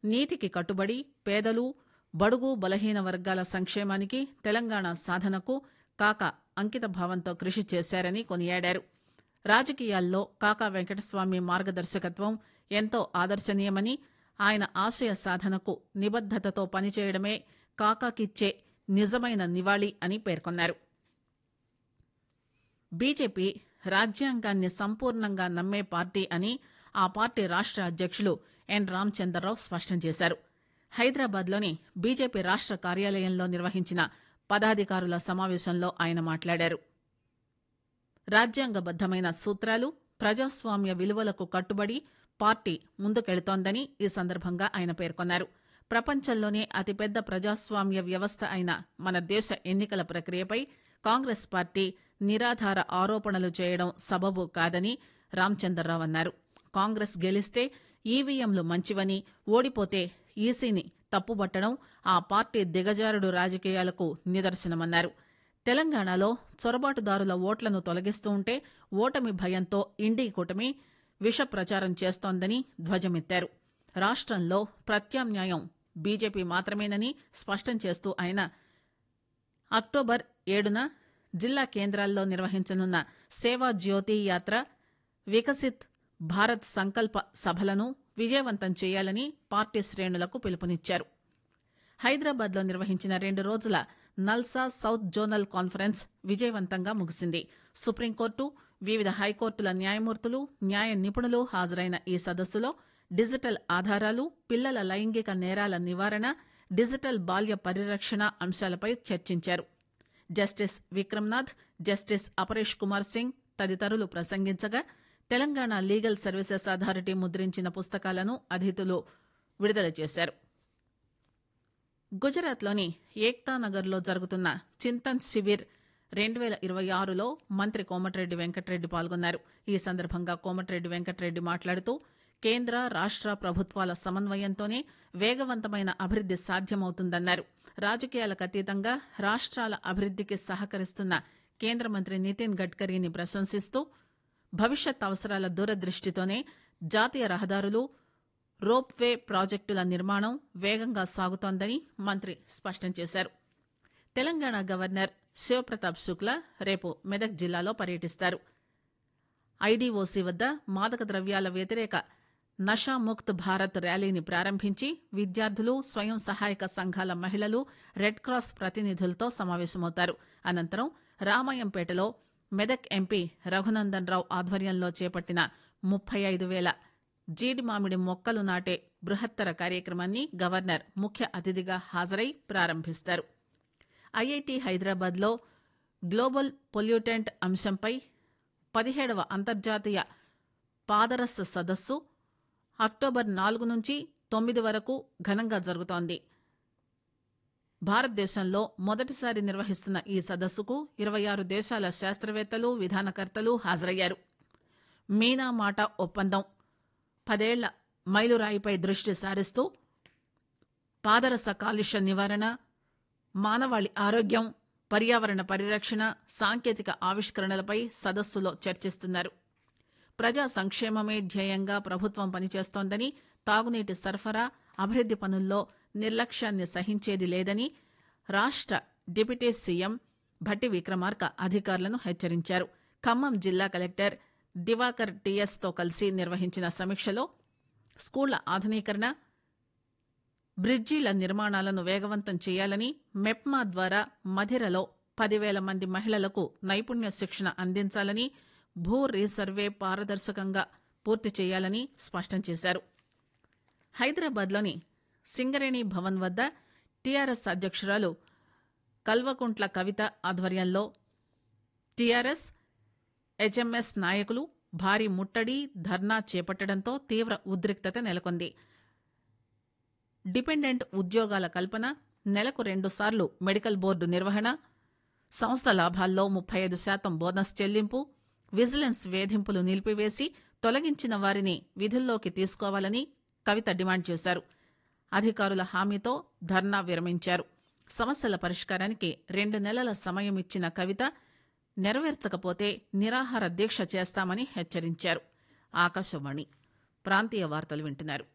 నీతికి కట్టుబడి పేదలు బడుగు బలహీన వర్గాల సంక్షేమానికి తెలంగాణ సాధనకు కాక అంకిత భావంతో కృషి చేశారని కొనియాడారు రాజకీయాల్లో కాకా వెంకటస్వామి మార్గదర్శకత్వం ఎంతో ఆదర్శనీయమని ఆయన ఆశయ సాధనకు నిబద్దతతో పనిచేయడమే కాకాకిచ్చే నిజమైన నివాళి అని పేర్కొన్నారు బీజేపీ రాజ్యాంగాన్ని సంపూర్ణంగా నమ్మే పార్టీ అని ఆ పార్టీ రాష్ట అధ్యక్షులు ఎన్ రామచంద్రరావు స్పష్టం చేశారు హైదరాబాద్లోని బీజేపీ రాష్ట కార్యాలయంలో నిర్వహించిన పదాధికారుల సమావేశంలో ఆయన మాట్లాడారు రాజ్యాంగబద్దమైన సూత్రాలు ప్రజాస్వామ్య విలువలకు కట్టుబడి పార్టీ ముందుకెళుతోందని ఈ సందర్భంగా ఆయన పేర్కొన్నారు ప్రపంచంలోనే అతిపెద్ద ప్రజాస్వామ్య వ్యవస్థ అయిన మన దేశ ఎన్నికల ప్రక్రియపై కాంగ్రెస్ పార్టీ నిరాధార ఆరోపణలు చేయడం సబబు కాదని రామచంద్రరావు అన్నారు కాంగ్రెస్ గెలిస్తే ఈవీఎంలు మంచివని ఓడిపోతే ఈసీని తప్పుబట్టడం ఆ పార్టీ దిగజారుడు రాజకీయాలకు నిదర్శనమన్నారు తెలంగాణలో చొరబాటుదారుల ఓట్లను తొలగిస్తూ ఉంటే ఓటమి భయంతో ఇండీ కూటమి విష ప్రచారం చేస్తోందని ధ్వజమెత్తారు రాష్టంలో ప్రత్యామ్నాయం బీజేపీ మాత్రమేనని స్పష్టం చేస్తూ ఆయన అక్టోబర్ ఏడున జిల్లా కేంద్రాల్లో నిర్వహించనున్న సేవా జ్యోతి యాత్ర వికసిత్ భారత్ సంకల్ప సభలను విజయవంతం చేయాలని పార్టీ శ్రేణులకు పిలుపునిచ్చారు హైదరాబాద్లో నిర్వహించిన రెండు రోజుల నల్సా సౌత్ జోనల్ కాన్ఫరెన్స్ విజయవంతంగా ముగిసింది సుప్రీంకోర్టు వివిధ హైకోర్టుల న్యాయమూర్తులు న్యాయ నిపుణులు హాజరైన ఈ సదస్సులో డిజిటల్ ఆధారాలు పిల్లల లైంగిక నేరాల నివారణ డిజిటల్ బాల్య పరిరక్షణ అంశాలపై చర్చించారు జస్టిస్ విక్రమ్నాథ్ జస్టిస్ అపరేష్ కుమార్ సింగ్ తదితరులు ప్రసంగించగా తెలంగాణ లీగల్ సర్వీసెస్ అథారిటీ ముద్రించిన పుస్తకాలను అతిథులు విడుదల చేశారు గుజరాత్లోని ఏక్తానగర్లో జరుగుతున్న చింతన్ శిబిర్ రెండు వేల ఇరవై ఆరులో మంత్రి కోమటిరెడ్డి వెంకటరెడ్డి పాల్గొన్నారు ఈ సందర్భంగా కోమటిరెడ్డి వెంకటరెడ్డి మాట్లాడుతూ కేంద్ర రాష్ట ప్రభుత్వాల సమన్వయంతోనే వేగవంతమైన అభివృద్ది సాధ్యమవుతుందన్నారు రాజకీయాలకు అతీతంగా రాష్ట్రాల అభివృద్దికి సహకరిస్తున్న కేంద్ర మంత్రి నితిన్ గడ్కరీని ప్రశంసిస్తూ భవిష్యత్ అవసరాల దూరదృష్టితోనే జాతీయ రహదారులు రోప్ వే ప్రాజెక్టుల నిర్మాణం వేగంగా సాగుతోందని మంత్రి స్పష్టం చేశారు తెలంగాణ గవర్నర్ శివప్రతాప్ శుక్లా రేపు మెదక్ జిల్లాలో పర్యటిస్తారు ఐడీఓసీ వద్ద మాదక ద్రవ్యాల వ్యతిరేక నషాముక్త్ భారత్ ర్యాలీని ప్రారంభించి విద్యార్థులు స్వయం సహాయక సంఘాల మహిళలు రెడ్ క్రాస్ ప్రతినిధులతో సమావేశమవుతారు అనంతరం రామాయంపేటలో మెదక్ ఎంపీ రఘునందన్ రావు ఆధ్వర్యంలో చేపట్టిన ముప్పై ఐదు వేల జీడి మామిడి మొక్కలు నాటే బృహత్తర కార్యక్రమాన్ని గవర్నర్ ముఖ్య అతిథిగా హాజరై ప్రారంభిస్తారు ఐఐటి హైదరాబాద్లో గ్లోబల్ పొల్యూటెంట్ అంశంపై పదిహేడవ అంతర్జాతీయ పాదరస సదస్సు అక్టోబర్ నాలుగు నుంచి తొమ్మిది వరకు ఘనంగా జరుగుతోంది భారతదేశంలో మొదటిసారి నిర్వహిస్తున్న ఈ సదస్సుకు ఇరవై ఆరు దేశాల శాస్త్రవేత్తలు విధానకర్తలు హాజరయ్యారు మీనా మాట ఒప్పందం పదేళ్ల మైలురాయిపై దృష్టి సారిస్తూ పాదరస కాలుష్య నివారణ మానవాళి ఆరోగ్యం పర్యావరణ పరిరక్షణ సాంకేతిక ఆవిష్కరణలపై సదస్సులో చర్చిస్తున్నారు ప్రజా సంక్షేమమే ధ్యేయంగా ప్రభుత్వం పనిచేస్తోందని తాగునీటి సరఫరా అభివృద్ది పనుల్లో నిర్లక్ష్యాన్ని సహించేది లేదని రాష్ట డిప్యూటీ సీఎం భట్టి విక్రమార్క అధికారులను హెచ్చరించారు ఖమ్మం జిల్లా కలెక్టర్ దివాకర్ టీఎస్ తో కలిసి నిర్వహించిన సమీక్షలో స్కూళ్ల ఆధునీకరణ బ్రిడ్జీల నిర్మాణాలను వేగవంతం చేయాలని మెప్మా ద్వారా మధిరలో పదివేల మంది మహిళలకు నైపుణ్య శిక్షణ అందించాలని భూ రీసర్వే పారదర్శకంగా పూర్తి చేయాలని స్పష్టం చేశారు హైదరాబాద్లోని సింగరేణి భవన్ వద్ద టీఆర్ఎస్ అధ్యక్షురాలు కల్వకుంట్ల కవిత ఆధ్వర్యంలో టీఆర్ఎస్ హెచ్ఎంఎస్ నాయకులు భారీ ముట్టడి ధర్నా చేపట్టడంతో తీవ్ర ఉద్రిక్తత నెలకొంది డిపెండెంట్ ఉద్యోగాల కల్పన నెలకు రెండుసార్లు మెడికల్ బోర్డు నిర్వహణ సంస్థ లాభాల్లో ముప్పై ఐదు శాతం బోనస్ చెల్లింపు విజిలెన్స్ వేధింపులు నిలిపివేసి తొలగించిన వారిని విధుల్లోకి తీసుకోవాలని కవిత డిమాండ్ చేశారు అధికారుల హామీతో ధర్నా విరమించారు సమస్యల పరిష్కారానికి రెండు నెలల సమయం ఇచ్చిన కవిత నెరవేర్చకపోతే నిరాహార దీక్ష చేస్తామని హెచ్చరించారు ఆకాశవాణి ప్రాంతీయ వార్తలు వింటున్నారు